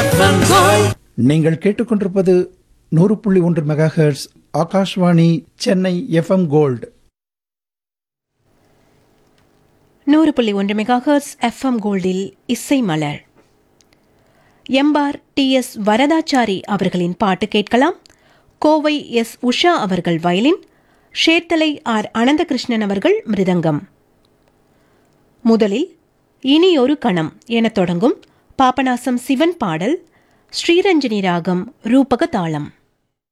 FM gold நீங்கள் கேட்டுக்கொண்டிருப்பது நூறு புள்ளி ஒன்று megahertz Akashvani Chennai FM gold நூறு புள்ளி ஒன்று மெகாஹர்ஸ் எஃப்எம் கோல்டில் இசை மலர் எம்பார் டி எஸ் வரதாச்சாரி அவர்களின் பாட்டு கேட்கலாம் கோவை எஸ் உஷா அவர்கள் வயலின் ஷேர்த்தலை ஆர் அனந்தகிருஷ்ணன் அவர்கள் மிருதங்கம் முதலில் இனி ஒரு கணம் எனத் தொடங்கும் பாபநாசம் சிவன் பாடல் ஸ்ரீரஞ்சனி ராகம் ரூபக தாளம்